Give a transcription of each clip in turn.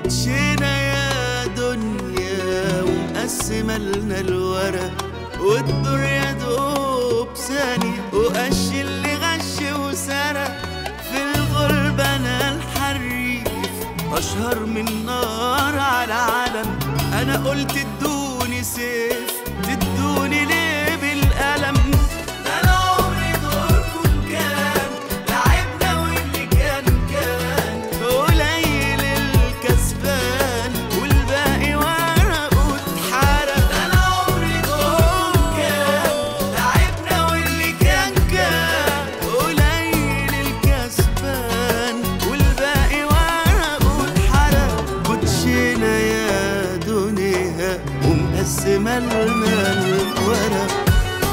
كوتشينا يا دنيا ومقسمة لنا الورق والدور يا دوب ثانية وقش اللي غش وسرق في الغربة أنا الحريف أشهر من نار على علم أنا قلت ادوني سيف تدوني ليه بالقلم ده أنا عمري دوركم كان لعبنا واللي كان كان قليل الكسبان والباقي ورق واتحرق ده أنا عمري دوركم كان لعبنا واللي كان كان قليل الكسبان والباقي ورق واتحرق كوتشينا يا دنيا ومقسمة لنا الورق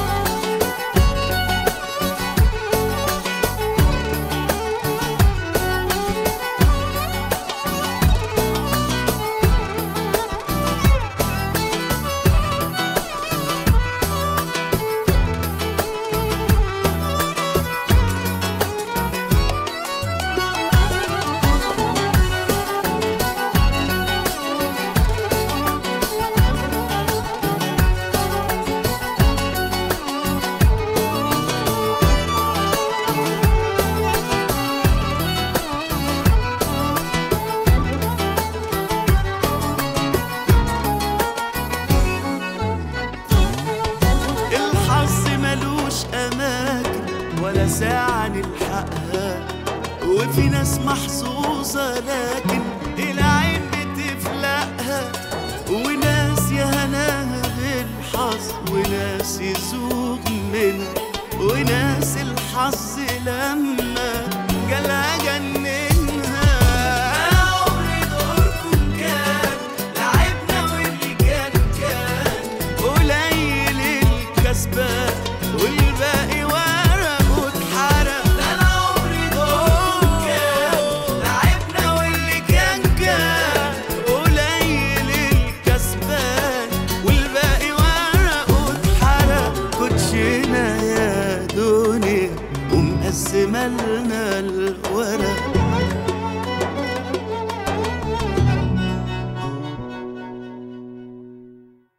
الحظ ملوش أماكن ولا ساعة نلحقها وفي ناس محظوظة لكن العين بتفلقها وناس يا هناها بالحظ وناس يزوغ منها وناس الحظ لا